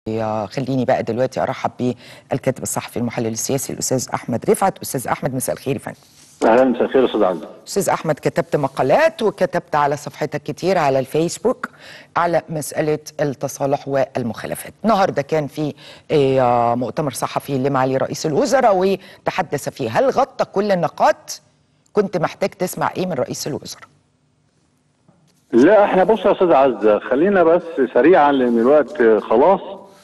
يا خليني بقى دلوقتي ارحب بالكاتب الصحفي المحلل السياسي الاستاذ احمد رفعت استاذ احمد مساء الخير يا فندم اهلا مساء الخير استاذ عزه استاذ احمد كتبت مقالات وكتبت على صفحتك كتير على الفيسبوك على مساله التصالح والمخالفات النهارده كان في آه، مؤتمر صحفي لمعالي رئيس الوزراء وتحدث فيه هل غطى كل النقاط كنت محتاج تسمع ايه من رئيس الوزراء لا احنا بص يا استاذ عزه خلينا بس سريعا لان الوقت آه، خلاص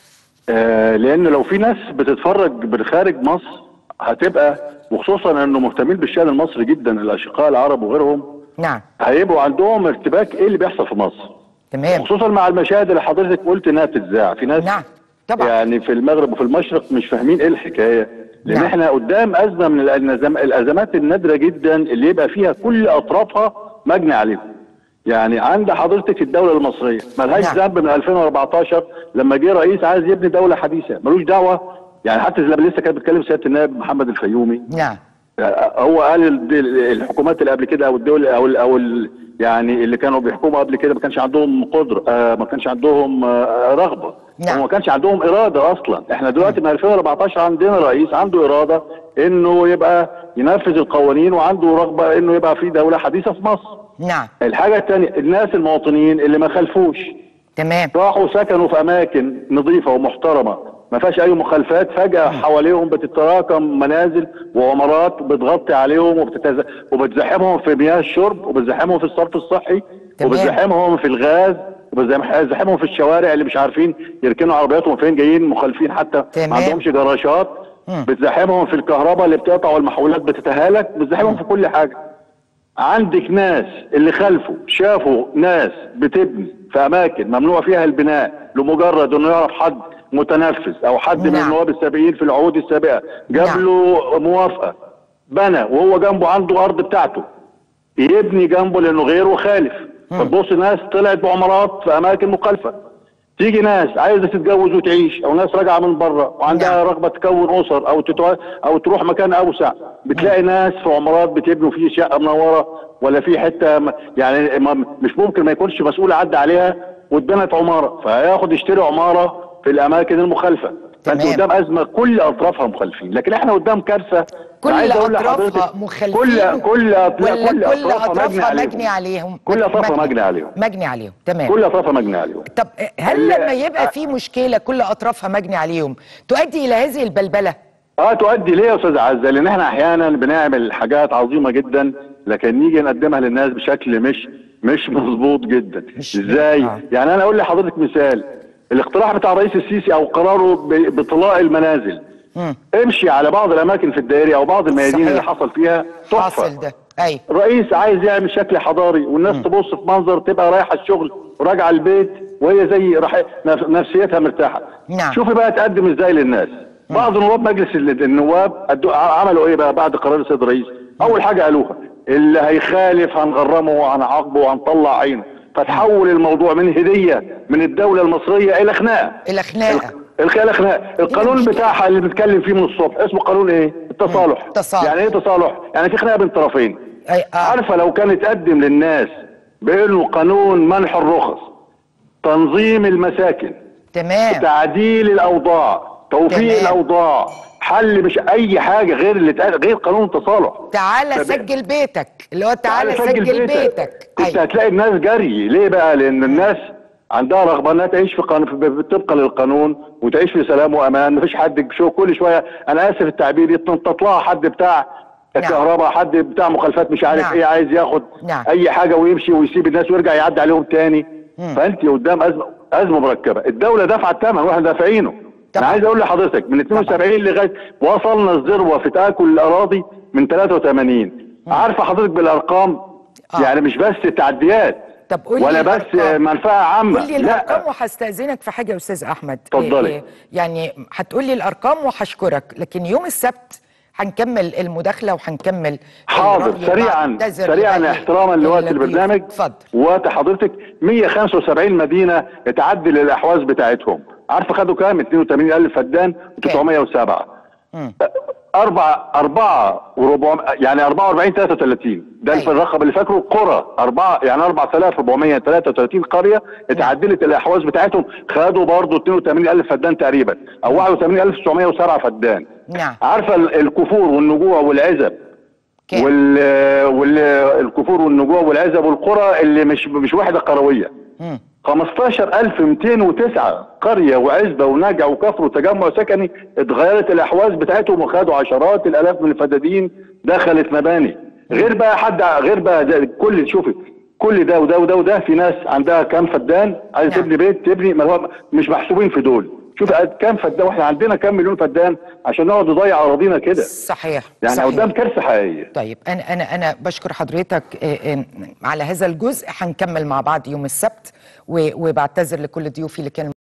آه لان لو في ناس بتتفرج من خارج مصر هتبقى وخصوصا انه مهتمين بالشان المصري جدا الاشقاء العرب وغيرهم نعم هيبقوا عندهم ارتباك ايه اللي بيحصل في مصر تمام خصوصا مع المشاهد اللي حضرتك قلت انها بتتذاع في ناس نعم طبعا يعني في المغرب وفي المشرق مش فاهمين ايه الحكايه لان نعم. احنا قدام ازمه من الأزم- الازمات النادره جدا اللي يبقى فيها كل اطرافها مجني عليهم يعني عند حضرتك الدوله المصريه ملهاش نعم. ذنب من 2014 لما جه رئيس عايز يبني دوله حديثه ملوش دعوه يعني حتى لما لسه كان بيتكلم سياده النائب محمد الفيومي نعم هو قال ال- الحكومات اللي قبل كده او الدول او ال او ال يعني اللي كانوا بيحكموا قبل كده ما كانش عندهم قدره آه ما كانش عندهم آه رغبه نعم. وما كانش عندهم اراده اصلا احنا دلوقتي من 2014 عندنا رئيس عنده اراده انه يبقى ينفذ القوانين وعنده رغبه انه يبقى في دوله حديثه في مصر نعم الحاجه الثانيه الناس المواطنين اللي ما خلفوش تمام راحوا سكنوا في اماكن نظيفه ومحترمه ما فيهاش اي مخالفات فجاه حواليهم بتتراكم منازل وعمارات بتغطي عليهم وبتتز... وبتزاحمهم في مياه الشرب وبتزاحمهم في الصرف الصحي تمام. وبتزاحمهم في الغاز وبتزاحمهم في الشوارع اللي مش عارفين يركنوا عربياتهم فين جايين مخالفين حتى تمام. ما عندهمش جراشات مم. بتزاحمهم في الكهرباء اللي بتقطع والمحولات بتتهالك بتزاحمهم في كل حاجه عندك ناس اللي خلفوا شافوا ناس بتبني في اماكن ممنوع فيها البناء لمجرد انه يعرف حد متنفذ او حد من نعم. النواب السابقين في العهود السابقه جاب نعم. له موافقه بنى وهو جنبه عنده ارض بتاعته يبني جنبه لانه غيره خالف فتبص ناس طلعت بعمارات في اماكن مخالفه تيجي ناس عايزه تتجوز وتعيش او ناس راجعه من بره وعندها نعم. رغبه تكون اسر او تتو... او تروح مكان اوسع بتلاقي ناس في عمارات بتبنوا فيه شقه منوره ولا في حته م- يعني ما- مش ممكن ما يكونش مسؤول عدى عليها واتبنت عماره فهياخد يشتري عماره في الاماكن المخالفه فانت تمام. قدام ازمه كل اطرافها مخالفين لكن احنا قدام كارثه كل عايز أقول اطرافها لحضرتك مخالفين كل كل لا، ولا كل كل اطرافها مجني اطرافها عليهم مجني عليهم كل اطرافها مجني عليهم مجني عليهم تمام كل اطرافها مجني عليهم طب هل ال- لما يبقى في مشكله كل اطرافها مجني عليهم تؤدي الى هذه البلبله اه تؤدي ليه يا استاذ عزه لان احنا احيانا بنعمل حاجات عظيمه جدا لكن نيجي نقدمها للناس بشكل مش مش مظبوط جدا مش- ازاي آه. يعني انا اقول لحضرتك مثال الاقتراح بتاع الرئيس السيسي او قراره ب- بطلاء المنازل مم. امشي على بعض الاماكن في الدائري او بعض الميادين صحيح. اللي حصل فيها تحفه حاصل ده ايوه الرئيس عايز يعمل شكل حضاري والناس تبص في منظر تبقى رايحه الشغل وراجعه البيت وهي زي راح نف- نفسيتها مرتاحه نعم. شوفي بقى تقدم ازاي للناس بعض نواب مجلس ال- النواب أدوا- عملوا ايه بقى بعد قرار السيد الرئيس اول حاجه قالوها اللي هيخالف هنغرمه وهنعاقبه وهنطلع عينه فتحول الموضوع من هديه من الدوله المصريه الى خناقه الى خناقه الخيال خناقه القانون مشكلة. بتاعها اللي بنتكلم فيه من الصبح اسمه قانون ايه التصالح تصالح. يعني ايه تصالح يعني في خناقه بين طرفين أي آه. عارفه لو كان اتقدم للناس بانه قانون منح الرخص تنظيم المساكن تمام تعديل الاوضاع توفيق تمام. الاوضاع حل مش اي حاجه غير اللي اتقال غير قانون التصالح تعالى طب- سجل بيتك اللي هو تعالى سجل بيتك كنت ايوه هتلاقي الناس جري ليه بقى لان الناس عندها رغبه انها تعيش في قانون في- طبقا للقانون وتعيش في سلام وامان مفيش حد شو كل شويه انا اسف التعبير يتنطط لها حد بتاع الكهرباء حد بتاع مخالفات مش عارف نعم. ايه عايز ياخد نعم. اي حاجه ويمشي ويسيب الناس ويرجع يعدي عليهم تاني فانت قدام ازمه ازمه مركبه الدوله دافعه الثمن واحنا دافعينه انا طبعا. عايز اقول لحضرتك من 72 لغايه وصلنا الذروه في تاكل الاراضي من 83 عارفه حضرتك بالارقام آه. يعني مش بس تعديات طب قول لي ولا بس الأرقام. منفعه عامه قول لي الارقام وهستاذنك في حاجه يا استاذ احمد اتفضلي. إيه- إيه، يعني هتقول لي الارقام وهشكرك لكن يوم السبت هنكمل المداخله وهنكمل حاضر الرأي سريعا بعتذر سريعا لباقي احتراما لوقت اللطيف. البرنامج اتفضل وقت حضرتك 175 مدينه اتعدل الاحواز بتاعتهم عارفه خدوا كام 82000 فدان و907 أربعة أربعة وربع يعني 44 33 ده أيوة. الرقم اللي فاكره قرى أربعة يعني 4433 قرية اتعدلت الأحواز بتاعتهم خدوا برضه 82000 فدان تقريبا أو 81907 فدان نعم عارفة ال- الكفور والنجوع والعزب كام؟ وال والكفور والنجوع والعزب والقرى اللي مش مش وحدة قروية مم. 15209 قرية وعزبة ونجع وكفر وتجمع سكني اتغيرت الأحواز بتاعتهم وخدوا عشرات الآلاف من الفدادين دخلت مباني غير بقى حد غير بقى ده كل شوفي كل ده وده وده وده في ناس عندها كام فدان عايزه نعم. تبني بيت تبني ما هو مش محسوبين في دول شوف كام فدان واحنا عندنا كام مليون فدان عشان نقعد نضيع اراضينا كده صحيح يعني صحيح. قدام كارثه حقيقيه طيب انا انا انا بشكر حضرتك آه، آه، على هذا الجزء هنكمل مع بعض يوم السبت و- وبعتذر لكل ضيوفي اللي كانوا